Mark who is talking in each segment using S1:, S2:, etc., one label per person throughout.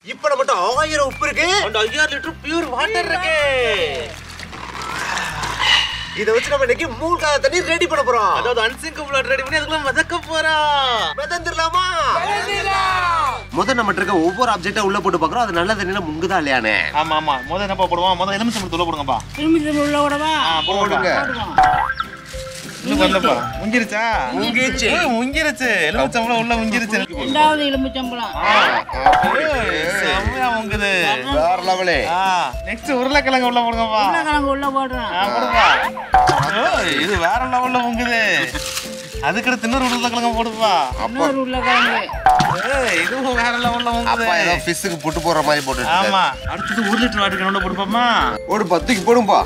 S1: இப்ப நம்மகிட்ட ஆயிரம் உப்பு இருக்கு
S2: அந்த ஐயாயிரம் லிட்டர் பியூர் வாட்டர் இருக்கு
S1: இத வச்சு நம்ம இன்னைக்கு மூணு கால தண்ணி ரெடி பண்ண போறோம்
S2: அதாவது அன்சிங்கபிள் வாட்டர் ரெடி பண்ணி அதுக்குள்ள மிதக்க போறோம்
S1: மிதந்துடலாமா முத நம்ம இருக்க ஒவ்வொரு ஆப்ஜெக்டா உள்ள போட்டு பாக்குறோம் அது நல்ல தண்ணியில முங்குதா இல்லையானே
S2: ஆமா ஆமா முதல்ல என்னப்பா போடுவோம் முதல்ல எலுமிச்சம் உள்ள போடுங்கப்பா
S3: திரும்பி திரும்பி உள்ள விடவா
S2: ஆ, போடுங்க இன்னும் வரலப்பா முங்கிருச்சா
S1: முங்கிருச்சு.
S2: ஏய், முங்கிருச்சு எலுமிச்சம்பழம் உள்ள முங்கிருச்சு
S3: ரெண்டாவது எலும்புச்சம்பளம்
S2: ஏய், செம்மையா முங்குது
S1: வேற லெவலே
S2: ஆ நெக்ஸ்ட் உருளைக்கிழங்கு உள்ள போடுங்கப்பா
S3: உருளைக்கிழங்கு உள்ள போடுறேன்
S2: ஆ, போடுப்பா ஓய், இது வேற லெவல்ல முங்குது அதுக்கடுத்து இன்னொரு உருளைக்கிழங்கு போடுப்பா
S3: இன்னொரு உருளைக்கிழங்கு
S2: ஏய், இதுவும் வேற லெவல்ல
S1: அப்பா
S2: முங்குது
S1: ஏதோ ஃபிஷ்ஷுக்கு புட்டு போடுற மாதிரி போட்டு
S2: ஆமா அடுத்தது ஒரு லிட்டர் வாட்டர் கனவுல போடுப்பாமா
S1: ஒரு பத்துக்கு போடும்பா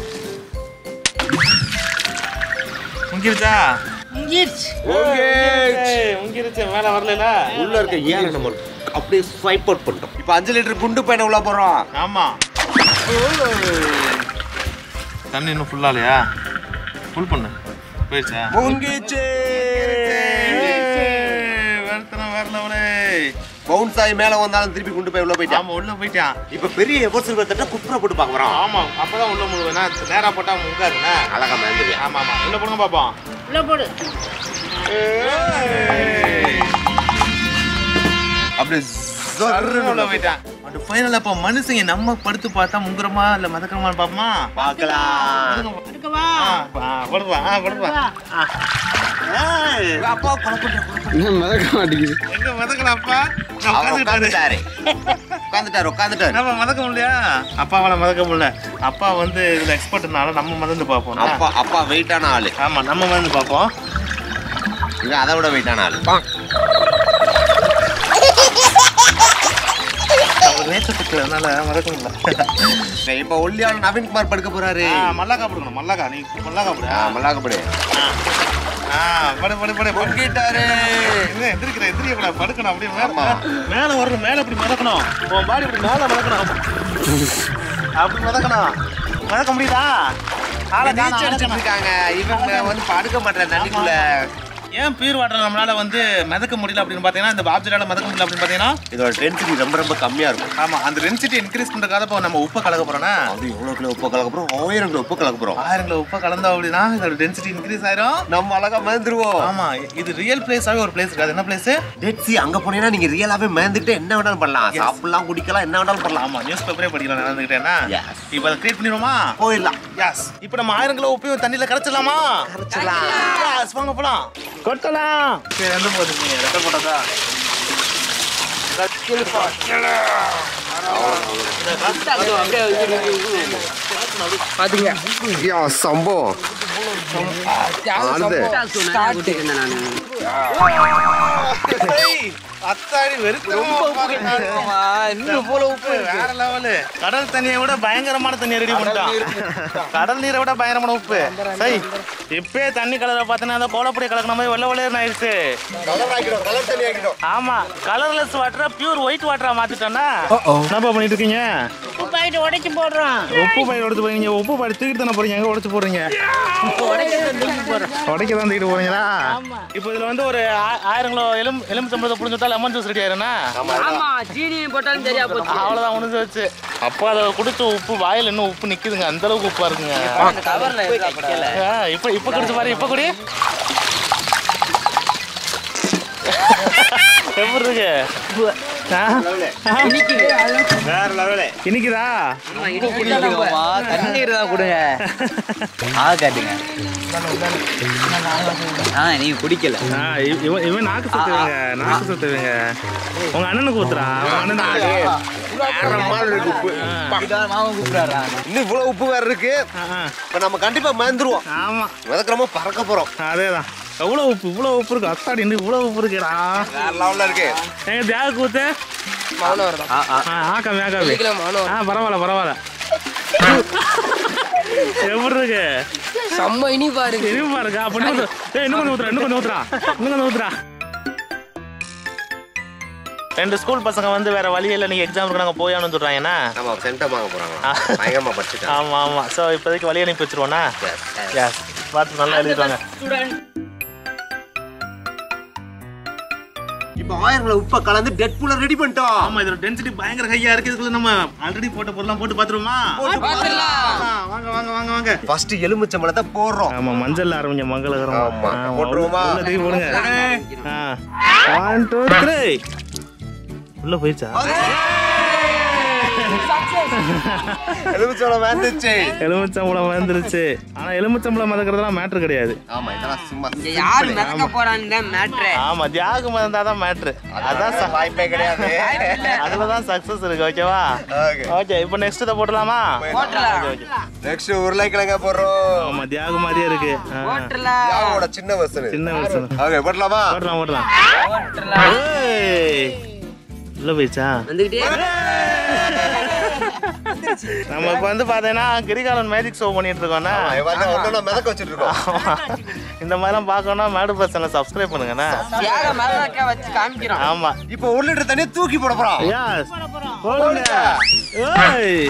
S2: முங்கிருச்சா
S3: இங்கிருச்சு
S2: ஏய், முங்கிருச்சு மேல வரல
S1: உள்ள இருக்க ஏன் நம்ம அப்படியே ஸ்வைப் அவுட் பண்ணிட்டோம் இப்போ அஞ்சு லிட்டர் குண்டு பையனை உள்ள போறோம்
S2: ஆமா தண்ணி இன்னும் ஃபுல்லா இல்லையா ஃபுல் பண்ணு போயிடுச்சா
S1: முங்கிச்சு
S2: வேர்த்தனம் வேற லெவலே
S1: பவுன்ஸ் ஆகி மேல வந்தாலும் திருப்பி குண்டு போய் உள்ள போயிட்டான்
S2: ஆமா உள்ள போயிட்டான்
S1: இப்ப பெரிய எவர்சல் தட்டா குப்புற போட்டு பார்க்க போறோம்
S2: ஆமா அப்பதான் உள்ள முழுவேனா நேரா போட்டா முங்காதுண்ணா
S1: அழகா மேந்துருவியா
S2: ஆமா ஆமா உள்ள போடுங்க பாப்போம்
S3: உள்ள போடு
S1: அப்படியே
S2: உள்ள போயிட்டான் அந்த ஃபைனல் அப்ப மனுஷங்க நம்ம படுத்து பார்த்தா முங்குறமா இல்ல மதக்கிறோமான்னு பாப்போமா
S1: பார்க்கலாம்
S3: இருக்கவா
S2: படுப்பா ஆ படுப்பா
S1: அப்பா குழப்பம்
S2: எங்க மதக்கலாம்ப்பா நான்
S1: அவர்
S2: உட்காந்துக்கிட்டாரு
S1: உட்காந்துட்டாரு உட்காந்துட்டாரு உட்காந்துட்டாரு
S2: நம்ம மதக்க முடியலையா அப்பாவால மதக்க முடியல அப்பா வந்து இதுல எக்ஸ்பர்ட்னால நம்ம மதந்து பார்ப்போம்
S1: அப்பா அப்பா வெயிட்டான ஆளு
S2: ஆமா நம்ம மதந்து பார்ப்போம்
S1: இவன் அதை விட வெயிட்டான ஆளு
S2: அவர் நேச்சத்துக்கு அதனால மதக்க முடியல
S1: இப்ப ஒல்லியான நவீன்குமார் படுக்க போறாரு
S2: ஆ, மல்லாக்கா போடுக்கணும் மல்லாக்கா நீ மல்லாக்கா போடு
S1: ஆ, மல்லாக்கபடி
S2: ஆ படு படு படு படு
S1: பொங்கிட்டாரு
S2: என்ன எந்திரிக்கிற எந்திரிக்க கூட படுக்கணும் அப்படியே மேல
S1: ஆமா.
S2: மேல வரணும் மேல இப்படி மிதக்கணும் உன் பாடி இப்படி மேல மிதக்கணும் அப்படி மிதக்கணும் மிதக்க முடியுதா ஆளை காணோம்,
S1: நீச்சல்
S2: ஆளை
S1: அடிச்சிட்டு
S2: காணோம்.
S1: இருக்காங்க இவங்க வந்து படுக்க மாட்டேன் தண்ணிக்குள்ள
S2: ஏன் பீர் வாட்டர் நம்மளால வந்து மிதக்க முடியல அப்படின்னு பாத்தீங்கன்னா இந்த ஆப்ஜெக்டால மிதக்க முடியல அப்படின்னு பாத்தீங்கன்னா
S1: இதோட டென்சிட்டி ரொம்ப ரொம்ப கம்மியா இருக்கும்
S2: ஆமா அந்த டென்சிட்டி இன்க்ரீஸ் பண்றதுக்காக இப்போ நம்ம உப்பை கலக்க போறோம்னா
S1: அது எவ்வளவு கிலோ உப்பு கலக்க போறோம் ஆயிரம் கிலோ உப்பு கலக்க போறோம்
S2: ஆயிரம் கிலோ உப்பை கலந்தோம் அப்படின்னா இதோட டென்சிட்டி இன்க்ரீஸ் ஆயிரும்
S1: நம்ம அழகா மறந்துருவோம்
S2: ஆமா இது ரியல் பிளேஸாவே ஒரு பிளேஸ் இருக்காது என்ன பிளேஸ்
S1: டெட் சி அங்க போனீங்கன்னா நீங்க ரியலாவே மேந்துட்டு என்ன வேணாலும் பண்ணலாம் சாப்பிடலாம் குடிக்கலாம் என்ன வேணாலும் பண்ணலாம்
S2: ஆமா நியூஸ் பேப்பரே படிக்கலாம் நடந்துக்கிட்டேன்னா
S1: Yes.
S2: இப்போ அதை கிரியேட் பண்ணிடுவோமா
S1: போயிடலாம்
S2: எஸ் இப்போ நம்ம ஆயிரம் கிலோ உப்பையும் தண்ணியில கரைச்சிடலாமா
S1: கரைச்சிடலாம்.
S2: Yes, வாங்க போலாம் கொட்டலாம் சரி எந்த போகுது நீங்க ரெக்கார்ட் போட்டதா
S1: யா சம்பவம் ஆனது
S2: அத்தாடி வெறும் போல உப்பு வேற லெவலு கடல் தண்ணியை விட பயங்கரமான தண்ணியை ரெடி பண்ணிட்டான் கடல் நீரை விட பயங்கரமான உப்பு சரி இப்பயே தண்ணி கலரை பார்த்தீங்கன்னா அந்த கோலப்பொடி கலக்கின மாதிரி வெள்ளை வெள்ளையர்னு ஆயிடுச்சு
S1: கலர் ஆக்கிடும் கலர் தண்ணி ஆக்கிடும்
S2: ஆமா கலர்லெஸ் வாட்டரை பியூர் ஒயிட் வாட்டரா மாத்திட்டோம்னா என்னப்பா பண்ணிட்டு இருக்கீங்க
S3: உப்பு பாக்கெட் உடைச்சு போடுறோம்
S2: உப்பு பயிர் உடைச்சு போறீங்க உப்பு பயிர் தூக்கிட்டு தானே போறீங்க எங்க உடைச்சு போறீங்க
S3: உடைக்கிறத தூக்கி போடுறோம்
S2: உடைக்க தான் தூக்கிட்டு போறீங்களா
S3: ஆமா.
S2: இப்போ இதுல வந்து ஒரு ஆ- ஆயிரம் கிலோ எலும் எலும்பு புரிஞ்சுட்டா லெமன் ஜூஸ் ரெடி ஆயிரும்னா
S4: ஆமா சீனி போட்டாலும் சரியா போச்சு
S2: அவ்வளவுதான் முடிஞ்சு வச்சு அப்போ அதை குடிச்ச உப்பு வாயில இன்னும் உப்பு நிக்குதுங்க அந்த அளவுக்கு உப்பா இருக்குங்க
S4: கவர்ல வைக்கல
S2: ஆ, இப்ப இப்ப குடிச்சு பாரு இப்ப குடி எப்படி இருக்கு ஆ?
S1: வேற லெவலு
S2: இனிக்குதா
S4: தண்ணீர் தான் கொடுங்க ஆ காட்டுங்க ஆ நீ குடிக்கல
S2: ஆ, இவ- இவன் இவன் நாக்கு சுத்துவீங்க நாக்கு சுத்துவீங்க உங்க அண்ணனுக்கு ஊத்துறா உங்க அண்ணனுக்கு
S1: வேற மாதிரி இருக்கு உப்பு
S4: மாமா கூப்பிடாரா
S1: இன்னும் இவ்வளவு உப்பு வேற இருக்கு
S2: ஆ, ஆ.
S1: இப்ப நம்ம கண்டிப்பா மறந்துருவோம்
S2: ஆமா
S1: மிதக்கிறோமோ பறக்க போறோம்
S2: அதேதான் எவ்வளோ உப்பு இவ்வளோ உப்பு இருக்கு அத்தாடி இன்னும் இவ்வளோ உப்பு இருக்குடா
S1: வேற லெவல்ல இருக்கு
S2: எங்க தியாக ஊத்து ஆ ஆக்காமி ஆக்காமி ஆ பரவாயில்ல பரவாயில்ல எப்படி இருக்கு
S4: செம்ம இனி பாருங்க
S2: இனிப்பா இருக்கா அப்ப இன்னும் கொஞ்சம் ஏய், இன்னும் கொஞ்சம் ஊத்துறா இன்னும் கொஞ்சம் ஊத்துறா இன்னும் கொஞ்சம் ஊத்துறா ரெண்டு ஸ்கூல் பசங்க வந்து வேற வழி இல்லை நீங்க எக்ஸாமுக்கு நாங்க போய் சொல்றாங்கன்னா
S1: நம்ம சென்டம் வாங்க போறாங்க பயங்கரமா படிச்சுட்டாங்க
S2: ஆமா ஆமா ஸோ இப்போதைக்கு வழி அனுப்பி வச்சிருவோண்ணா எஸ் பார்த்து நல்லா எழுதிடுவாங்க
S1: இப்போ ஆயிரம் உப்பை கலந்து டெட் பூல ரெடி பண்ணிட்டோம்
S2: ஆமா இதோட டென்சிட்டி பயங்கர ஹையா இருக்கு இதுக்குள்ள நம்ம ஆல்ரெடி போட்ட பொருள்லாம் போட்டு பாத்துருவோமா வாங்க வாங்க வாங்க வாங்க
S1: ஃபர்ஸ்ட் எலுமிச்சம்பழத்தை போடுறோம்
S2: ஆமா மஞ்சள் ஆரம்பிங்க மங்களகரம்
S1: ஆமா. போட்டுருவோமா?
S2: உள்ள தூக்கி போடுங்க ஒன் டூ த்ரீ உள்ள போயிடுச்சா
S1: எலுமிச்சம்பழம் வந்துச்சு
S2: எலுமிச்சம்பழம் வந்துருச்சு ஆனா எலுமிச்சம்பழம் மதக்கிறதுலாம் மேட்ரு கிடையாது
S1: ஆமா இதெல்லாம் சும்மா
S4: இங்க யார் மிதக்க போறான்னு தான் மேட்ரு
S2: ஆமா தியாகம் இருந்தா தான் மேட்ரு அதான் ச-
S1: வாய்ப்பே கிடையாது
S2: அதுலதான் சக்சஸ் இருக்கு ஓகேவா
S1: ஓகே
S2: ஓகே இப்போ நெக்ஸ்ட் இதை போட்டலாமா
S1: நெக்ஸ்ட் உருளைக்கிழங்க போடுறோம்
S2: ஆமா தியாகம் மாதிரியே இருக்கு ஆ,
S4: போட்டுலாம்
S1: யாவோட சின்ன வருஷம்
S2: சின்ன வருஷம்
S1: ஓகே போடலாமா
S2: போடலாம் போடலாம்
S4: போட்டுலாம்
S2: ஏய், உள்ள போயிடுச்சா
S4: வந்துகிட்டே
S2: நம்ம இப்போ வந்து பார்த்தீங்கன்னா கிரிகாலன் மேஜிக் ஷோ பண்ணிட்டு இருக்கோம்னா
S1: ஒன்னு மிதக்க வச்சுட்டு இருக்கோம்
S2: ஆமா. இந்த மாதிரிலாம் பார்க்கணும்னா மேடு பர்சனை சப்ஸ்கிரைப் பண்ணுங்கண்ணா
S4: தியாக மிதக்க வச்சு காமிக்கிறோம்
S2: ஆமா
S1: இப்போ ஒரு லிட்டர் தண்ணியை தூக்கி போட போறோம்
S2: எஸ் போடுங்க ஏய்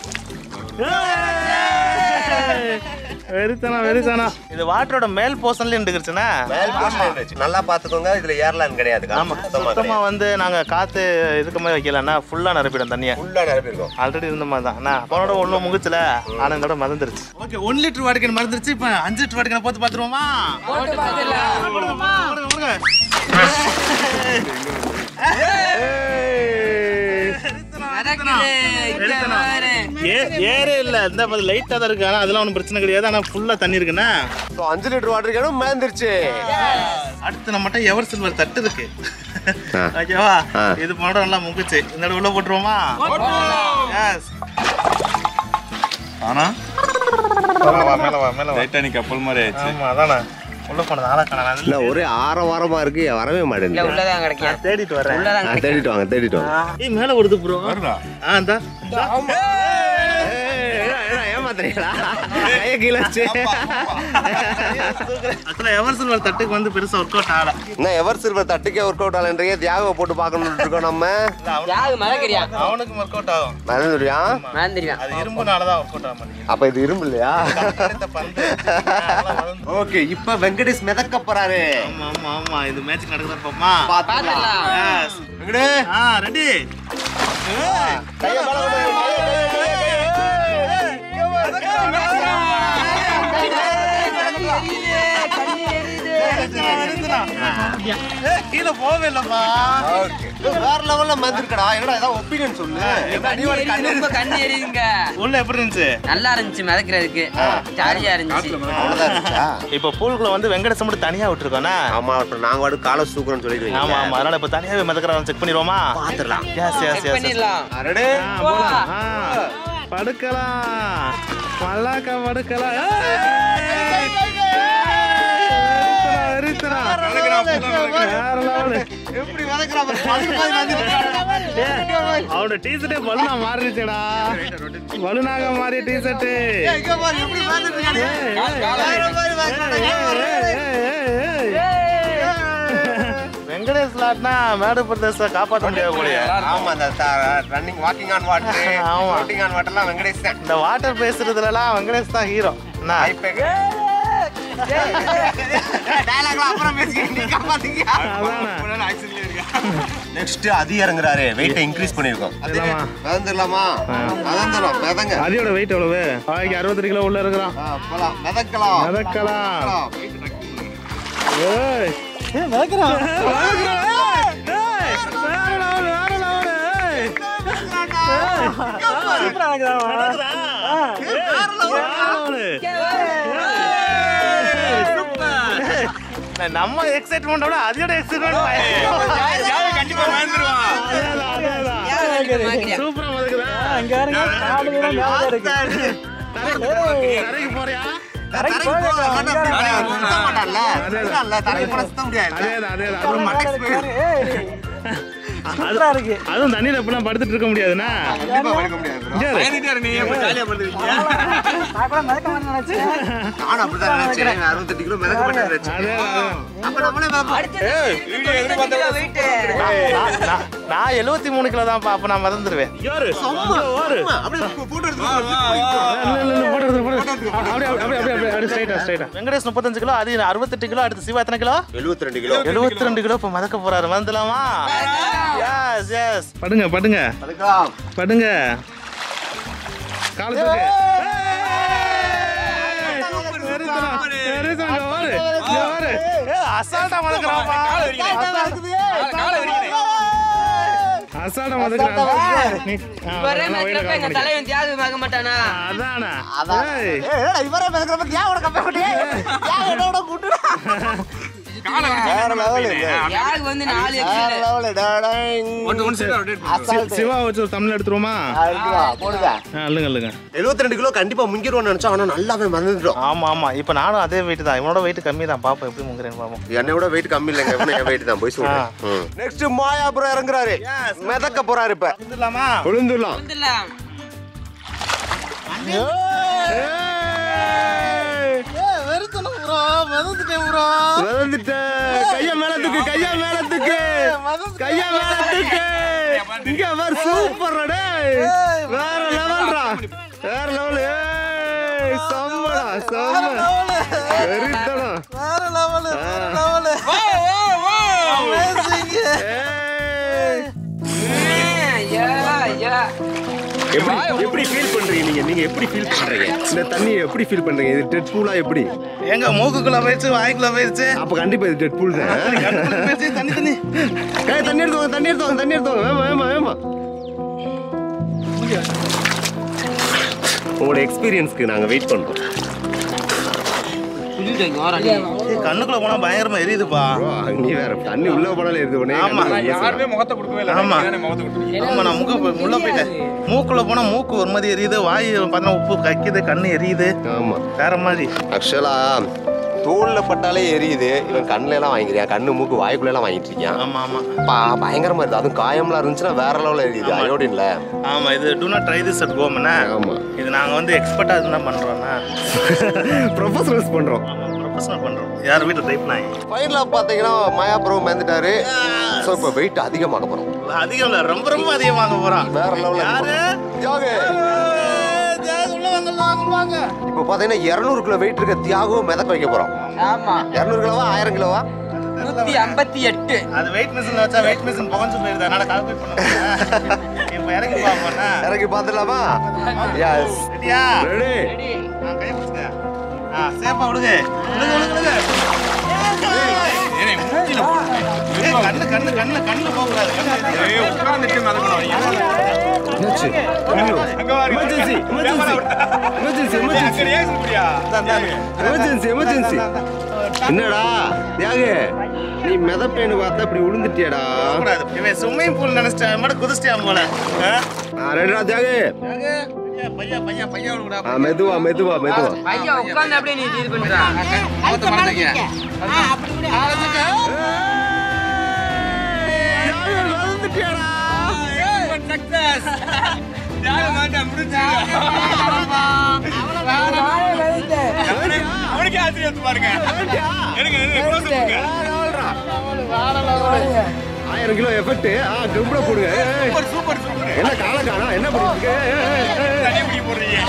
S2: ஏய். வெறித்தனம் வெறித்தனம் இது வாட்டரோட மேல் போர்ஷன்ல இருந்துருச்சுன்னா
S1: மேல் போர்ஷன் இருந்துச்சு. நல்லா பாத்துக்கோங்க இதுல ஏர்லான் கிடையாது
S2: ஆமா சுத்தமா வந்து நாங்க காத்து இதுக்கு மாதிரி வைக்கலன்னா ஃபுல்லா நிரப்பிடும் தண்ணியை
S1: ஃபுல்லா நிரப்பிருக்கோம்
S2: ஆல்ரெடி இருந்த மாதிரி தான் நான் போனோட ஒன்றும் முகுச்சுல ஆனா இதோட மறந்துருச்சு ஓகே ஒன் லிட்டர் வாடிக்கன் மறந்துருச்சு இப்போ அஞ்சு லிட்டர் வாடிக்கன் போட்டு பார்த்துருவோமா ஏறே இல்ல இந்த லைட்டா தான் இருக்கு ஆனா அதெல்லாம் ஒன்றும் பிரச்சனை கிடையாது ஆனா ஃபுல்லா தண்ணி இருக்குண்ணா
S1: ஸோ அஞ்சு லிட்டர் வாட்டர் கேனும் மேந்துருச்சு
S2: அடுத்து நம்மகிட்ட எவர் சில்வர் தட்டு இருக்கு ஓகேவா
S1: ஆ.
S2: இது போனோட நல்லா முங்குச்சு இந்த இடம் உள்ள போட்டுருவோமா எஸ் ஆனா மேல வா மேல வா மேல வா
S5: டைட்டானிக் கப்பல் மாதிரி ஆயிடுச்சு
S2: ஆமா அதானே உள்ள போனது ஆளா காணாது
S1: இல்ல ஒரே ஆற வாரமா இருக்கு வரவே
S4: இல்ல
S1: மாட்டேங்குது
S4: உள்ளதான் கிடைக்கும்
S2: தேடிட்டு வரேன்
S4: உள்ளதான்
S1: ஆ, தேடிட்டு வாங்க தேடிட்டு வாங்க
S2: ஏய் மேல வருது ப்ரோ
S5: வருதா?
S2: ஆ இந்தா
S1: ஏமாத்துறீங்களா கைய கீழே வச்சு
S2: ஆக்சுவலா எவர் சில்வர் தட்டுக்கு வந்து பெருசா ஒர்க் அவுட் ஆகல
S1: என்ன எவர் சில்வர் தட்டுக்கே ஒர்க் அவுட் ஆகலன்றீங்க தியாகம் போட்டு பார்க்கணும்னு இருக்கோம் நம்ம
S4: தியாக மிதக்கிறியா
S2: அவனுக்கு ஒர்க் அவுட் ஆகும்
S1: மறந்துடுவியா
S4: மறந்துடுவேன்
S2: அது இரும்புனால தான் ஒர்க் அவுட் ஆக மாட்டேங்குது
S1: அப்ப இது இரும்பு இல்லையா
S2: இந்த பந்து அதெல்லாம் வளர்ந்து-
S1: ஓகே இப்ப வெங்கடேஷ் மிதக்க போறாரு
S2: ஆமா ஆமா ஆமா இது மேட்ச் நடக்குதா பாப்போமா
S1: பாத்துக்கலாம்
S2: Yes.
S1: வெங்கடே
S2: ஆ ரெடி
S1: கைய மேல கொண்டு வை, கைய, கைய, கைய, கைய.
S2: கீழே போவே இல்லப்பா
S1: Okay. வேற லெவல்ல மந்திருக்கடா என்னடா ஏதாவது ஒப்பீனியன் சொல்லு அடிவாடி கண்ணு
S4: ரொம்ப கண்ணு எரியுதுங்க
S2: உள்ள எப்படி இருந்துச்சு
S4: நல்லா இருந்துச்சு மிதக்கிறதுக்கு ஜாலியா இருந்துச்சு
S1: அவ்வளவுதான் இருந்துச்சா
S2: இப்போ பூலுக்குள்ள வந்து வெங்கடேசம் மட்டும் தனியா விட்டுருக்கோண்ணா
S1: ஆமா அப்புறம் நாங்க வாடு காலை சூக்குறோம்னு சொல்லிடுவீங்க
S2: ஆமா ஆமா அதனால இப்போ தனியாவே மிதக்கிறவன் செக் பண்ணிடுவோமா
S1: பாத்துடலாம்
S2: எஸ் எஸ்
S4: செக்
S2: எஸ்
S4: பண்ணிடலாம்
S1: ரெடி
S2: படுக்கலாம் மல்லாக்கா படுக்கலாம்
S1: எப்படி மிதக்கிறா பாரு, பல்லு மாதிரி மிதந்துட்டு
S2: அவனோட டீஷர்ட்டே பலூனா மாறிடுச்சேடா பலூனாக மாறிய டீஷர்ட்டு
S1: இங்க பாரு, எப்படி மிதந்துட்டு இருக்கானு. வேற மாதிரி மிதக்கிறானே.
S2: வெங்கடேஷ் லாட்னா மேடு பிரதேச காப்பாற்ற முடியாது போலயே
S1: ஆமா அந்த ரன்னிங் வாக்கிங் ஆன் வாட்டர்
S2: ஆமா.
S1: floating ஆன் வாட்டர்லாம் வெங்கடேஷ் தான்
S2: இந்த வாட்டர் பேசுறதுலலாம் வெங்கடேஷ் தான் ஹீரோ என்ன
S1: டயலாக்லாம் அப்புறம் பேசிக்கிறேன் நீ காப்பாத்தீங்க நெக்ஸ்ட் அது இறங்குறாரு வெயிட்டை இன்க்ரீஸ் பண்ணிருக்கோம்
S2: அதலாமா?
S1: மிதந்துடலாமா மிதந்துடும் மிதங்க
S2: அதியோட வெயிட் எவ்வளவு அவனுக்கு அறுபத்தெட்டு கிலோ உள்ள இருக்கிறான்
S1: ஆ, போலாம் மிதக்கலாம்
S2: மிதக்கலாம்.
S1: மிதக்கலாம்.
S2: ஏய் ஏய் மிதக்கிறான் மிதக்கிறான் ஏய் ஏய் வேற level, வேற level, ஏய் ஏய் சூப்பரா மிதக்கிறான் வேற level ஏய், நம்ம எக்ஸைட்மெண்டோட அதோட எக்ஸைட்மெண்ட்
S5: கண்டிப்பா பயந்துருவான்
S2: சூப்பரா மதுக்குதா அங்க கரைக்கு போறியா
S1: தரைக்கு போகலாம். மண்ணை அப்படி சுத்த மாட்டான்ல.
S2: அதே தான்.
S1: சுத்தம்ல, தரைக்கு போனா சுத்த முடியாது.
S2: அதேதான் அதேதான்
S1: அப்புறம் மண்டைக்கு போயிடும்.
S2: சூப்பரா இருக்கு அதுவும் தண்ணியில எப்படிலாம் படுத்துட்டு இருக்க முடியாதுண்ணா
S1: கண்டிப்பா வலிக்க முடியாது bro.
S2: இங்க இரு.
S5: பயந்துட்டே இரு, நீ ஏன் ஜாலியா பண்ணுவீங்க
S1: நானும் அப்படிதான் நினைச்சேன் அறுபத்தெட்டு கிலோ மிதக்க மாட்டேன் நினைச்சேன்
S2: அதே, அதே.
S1: அப்ப நம்மளே மிதப்போம்.
S5: வீடியோ எதிர்பார்த்த
S2: நான்- நான்- நான் எழுபத்தி மூணு கிலோ தான் அப்ப நான் மறந்துடுவேன்
S1: சும்மா, அப்படியே photo எடுத்து
S2: வெங்கடேஷ் முப்பத்தஞ்சு கிலோ அது அறுபத்தெட்டு கிலோ அடுத்து சிவா எத்தனை கிலோ
S1: 72 கிலோ
S2: எழுபத்தி ரெண்டு கிலோ இப்ப மதக்க போறாரு வந்துடலாமா எஸ் எஸ் படுங்க படுங்க
S1: அதுதான்
S2: படுங்க காலத்துக்கு அசால்ட்டா மதக்கிறாப்பா அசால்ட்டா மதக்கிறான் நீ ஆ,
S4: ஒரே
S2: நல்லா வெயில
S4: மேட்ச்ல எங்க
S2: காமிக்க.
S4: தலைவன் தியாகு பார்க்க மாட்டானா
S2: அதானா ஏய்.
S1: இவரே மிதக்கிறப்ப ஏன் உனக்கு கம்பேர் பண்ணியே ஏன் என்னோட கூட்டு வேற லெவல்
S4: தியாகு வந்து நாலு எக்ஸல்
S5: ஒன்று ஒன்று சேர்த்து rotate பண்ணு.
S2: சி- சிவா வச்சு ஒரு தமிழ் எடுத்துருவோமா
S1: போடுங்க
S2: ஆ, இல்லைங்க இல்லைங்க
S1: 72 கிலோ கண்டிப்பா முங்கிடுவோம்னு நினைச்சோம் ஆனா நல்லாவே மறந்துட்டோம்
S2: ஆமா ஆமா இப்போ நானும் அதே வெயிட் தான் இவனோட வெயிட் கம்மி தான் பாப்போம் எப்படி முங்குறேன்னு பாப்போம்
S1: என்னை விட வெயிட் கம்மி இல்லைங்க இவனு என் வெயிட் தான் போய் சொல்றேன் நெக்ஸ்ட் மாயாபுரம் இறங்குறாரு மிதக்க போறாரு இப்ப
S2: வந்துடலாமா
S1: விழுந்துடலாம்
S4: வந்துடலாம்
S1: விழுந்துட்டேன் கைய மேல தூக்கு கைய மேல தூக்கு கைய மேல தூக்கு இங்க பாரு சூப்பர் டேய் வேற லெவல்ரா வேற லெவல் ஏய் செம்மடா செம்ம வெறித்தனம் வேற லெவல் வேற லெவல்
S4: ஐயா ஐயா
S1: எப்படி எப்படி ஃபீல் பண்றீங்க நீங்க நீங்க எப்படி ஃபீல் பண்றீங்க இந்த தண்ணி எப்படி ஃபீல் பண்றீங்க இது டெட் பூலா எப்படி
S2: எங்க மூக்குக்குள்ள போயிடுச்சு வாய்க்குள்ள போயிடுச்சு
S1: அப்ப கண்டிப்பா இது டெட் பூல் தான்
S2: கண்ணுக்குள்ள போயிடுச்சு தண்ணி தண்ணி
S1: ஏய் தண்ணி எடுத்துவாங்க தண்ணி எடுத்துவாங்க தண்ணி எடுத்துவாங்க வேமா வேமா வேமா உங்களோட எக்ஸ்பீரியன்ஸ்க்கு நாங்க வெயிட் பண்றோம்
S2: ஏய், கண்ணுக்குள்ள போனா பயங்கரமா எரியுதுப்பா
S1: bro, நீ வேற தண்ணி உள்ள போனாலே இருக்கு உடனே
S2: ஆமா.
S1: கண்ணுல
S5: யாருமே முகத்தை கொடுக்கவே இல்லை
S2: ஆமா.
S5: நீங்க தானே முகத்தை கொடுத்துருக்கீங்க
S2: ஆமா நான் முக உள்ள போயிட்டேன் மூக்குள்ள போனா மூக்கு ஒரு மாதிரி எரியுது வாய் பார்த்தா உப்பு கக்கிது கண்ணு எரியுது
S1: ஆமா
S2: வேற மாதிரி
S1: ஆக்சுவலா தோல்ல பட்டாலே எரியுது இவன் கண்ணுல எல்லாம் வாங்கிக்கிறான் கண்ணு மூக்கு வாய்க்குள்ள எல்லாம் வாங்கிட்டு இருக்கான்
S2: ஆமா ஆமா
S1: பா- பயங்கரமா இருக்கு அதுவும் காயம்லாம் இருந்துச்சுன்னா வேற லெவல்ல எரியுது அயோடின்ல
S2: ஆமா இது do not try this at ஹோம்னா
S1: ஆமா
S2: இது நாங்க வந்து எக்ஸ்பர்ட்டா இருந்தா பண்றோம்னா
S1: ப்ரொஃபஷனல்ஸ் பண்றோம்
S2: ஆமா ப்ரொஃபஷனல் பண்றோம் யார் வீட்டுல ட்ரை பண்ணாங்க
S1: ஃபைனலா பாத்தீங்கன்னா மாயாபுரம் வந்துட்டாரு ஸோ இப்போ வெயிட் அதிகமாக போறோம்
S2: அதிகம் இல்ல ரொம்ப ரொம்ப அதிகமாக போறான்
S1: வேற லெவல்ல
S2: யாரு
S1: தியாகு
S2: தியாகு, உள்ள வாங்க உள்ள வாங்க, உள்ள வாங்க
S1: இப்போ பாத்தீங்கன்னா 200 கிலோ வெயிட் இருக்க தியாகு மிதக்க வைக்க போறோம்
S4: ஆமா
S1: 200 கிலோவா ஆயிரம் கிலோவா
S4: நூத்தி ஐம்பத்தி எட்டு
S2: அது வெயிட் மிஷின்ல வச்சா வெயிட் மிஷின் புகஞ்சு போயிருது அதனால கால்குலேட் பண்ண முடியல. இப்ப இறங்கி பாப்போம்னா
S1: இறங்கி பார்த்துடலாமா எஸ்
S2: ரெடியா
S1: ரெடி
S2: நான் கை பிடிச்சுக்க ஆ சேஃபா விடுங்க விடுங்க விடுங்க விடுங்க
S5: ஏனே, மூஞ்சில போடு.
S2: ஏய், கண்ணு கண்ணு கண்ணு கண்ணு போக கூடாது கண்ணு எரியுது.
S5: ஏய், உட்கார்ந்துட்டு மிதக்கணும் நீங்க. அங்க வாரு.
S1: எமர்ஜென்சி எமர்ஜென்சி எமர்ஜென்சி எமர்ஜென்சி
S5: அங்க reaction புரியா?
S1: எமர்ஜென்சி எமர்ஜென்சி என்னடா தியாகு நீ மிதப்பேன்னு பார்த்தா இப்படி விழுந்துட்டியாடா
S2: கூடாது இவன் ஸ்விம்மிங் பூல் நினைச்சிட்டேன் மட்டும் குதிச்சிட்டான் போல ஆ?
S1: ஆ, ரெடிடா தியாகு
S2: ஐயா, பையா பையா பையா விடுடா
S1: ஆ, மெதுவா மெதுவா மெதுவா
S4: ஐயா உட்கார்ந்து அப்படியே நீ இது பண்றான்
S5: முகத்தை மறந்துங்க. தியாகம் வேண்டாம், முடிஞ்சுது. அவனுக்கே ஆச்சரியம் வந்து பாருங்க எடுங்க, எடுங்க, close up கொடுங்க.
S1: ஆயிரம் கிலோ எஃபெக்ட் ஆ கும்பிட போடுங்க ஏய், ஏய்.
S5: Super, super, super.
S1: என்ன கால காணா என்ன பண்ணிட்டு
S5: தனியா பிடிக்க போடுறீங்க.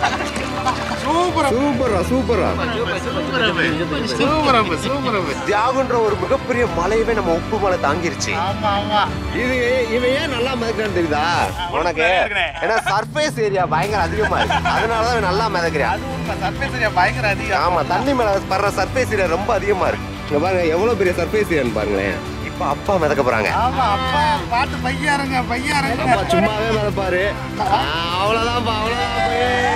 S1: சூப்பரா சூப்பரா
S2: சூப்பர் அப்ப சூப்பர் அப்ப
S1: தியாகுன்ற ஒரு மிகப்பெரிய மலையவே நம்ம உப்பு மலை தாங்கிருச்சு
S2: ஆமா ஆமா
S1: இது இவன் ஏன் நல்லா மிதக்கிறான்னு தெரியுதா உனக்கு ஏன்னா சர்ஃபேஸ் ஏரியா பயங்கர அதிகமா இருக்கு அதனாலதான் இவன் நல்லா மிதக்கிறான்
S2: அது உண்மை சர்ஃபேஸ் ஏரியா பயங்கர அதிகம்
S1: ஆமா தண்ணி மேல படுற சர்ஃபேஸ் ஏரியா ரொம்ப அதிகமா இருக்கு இங்க பாருங்க எவ்வளவு பெரிய சர்ஃபேஸ் ஏரியான்னு பாருங்களேன் இப்ப அப்பா மிதக்க போறாங்க
S2: ஆமா அப்பா பாட்டு பையாருங்க பையாருங்க
S1: அப்பா சும்மாவே மிதப்பாரு ஆ, அவ்வளவுதான்ப்பா அவ்வளவுதான்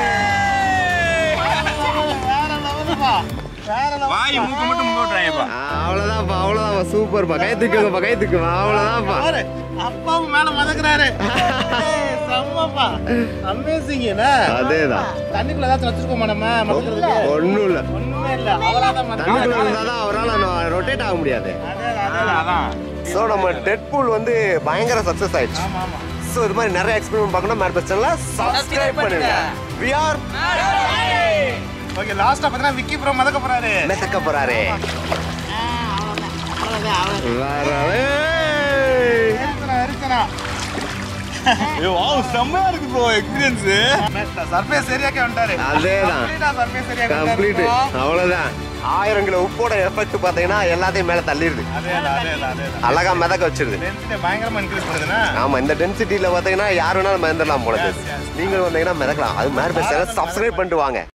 S2: வேற லெவலுப்பா வேற level.
S5: வாய் மூக்கு மட்டும் முங்க விட்டுறாங்கப்பா
S1: ஆ, அவ்வளவுதான்ப்பா அவ்வளவுதான்ப்பா சூப்பர்ப்பா கை தூக்குங்கப்பா கை தூக்குமா அவ்வளவுதான்ப்பா
S2: பாரு அப்பாவும் மேல மதக்குறாரு ஏய், செம்மப்பா அமேசிங் என்ன
S1: அதேதான்
S2: தண்ணிக்குள்ள ஏதாச்சும் வச்சிருக்கோமா நம்ம மதக்கிறதுக்கு
S1: ஒண்ணும் இல்ல
S2: ஒண்ணுமே இல்ல அவ்வளவுதான் மதக்கு.
S1: தண்ணிக்குள்ள இருந்தாதான் அவரால் ரொட்டேட் ஆக முடியாது
S2: அதேதான், அதேதான்.
S5: அதான்
S1: ஸோ நம்ம டெட்பூல் வந்து பயங்கர சக்ஸஸ் ஆயிடுச்சு
S2: ஆமா ஆமா
S1: ஸோ இது மாதிரி நிறைய எக்ஸ்பெரிமெண்ட் பார்க்கணும் மேட் பெஸ்ட் சேனலை சப்ஸ்கிரைப் பண்ணுங்க வி ஆர்
S2: ஓகே லாஸ்டா பார்த்தீங்கன்னா விக்கி ப்ரோ மதக்க போறாரு
S1: மெத்தக்க போறாரு
S3: அவ்வளோதான் அவ்வளோதான்
S2: அரிச்சனா, அரிச்சனா.
S5: செம்மையா இருக்கு ப்ரோ எக்ஸ்பீரியன்ஸ்
S2: சர்ஃபேஸ் சரியாக்கி வந்துட்டாரு
S1: அதேதான்
S2: கம்ப்ளீட்டா சர்ஃபேஸ் சரியாக்கி
S1: கம்ப்ளீட்
S2: வந்துட்டாரு
S1: அவ்வளவுதான் ஆயிரம் கிலோ உப்போட எஃபெக்ட் பார்த்தீங்கன்னா எல்லாத்தையும் மேலே தள்ளிடுது
S2: அதே தான் அதே தான் அதே தான்
S1: அழகா மிதக்க வச்சிருது
S2: டென்சிட்டி பயங்கரமா இன்க்ரீஸ் பண்ணுதுன்னா
S1: ஆமா இந்த டென்சிட்டியில பார்த்தீங்கன்னா யார் வேணாலும் மிதந்துடலாம் போல
S2: Yes, yes.
S1: நீங்களும் வந்தீங்கன்னா மிதக்கலாம் அது மேட் பெஸ்ட் சேனல் சப்ஸ்கிரைப் பண்ணிட்டு வாங்க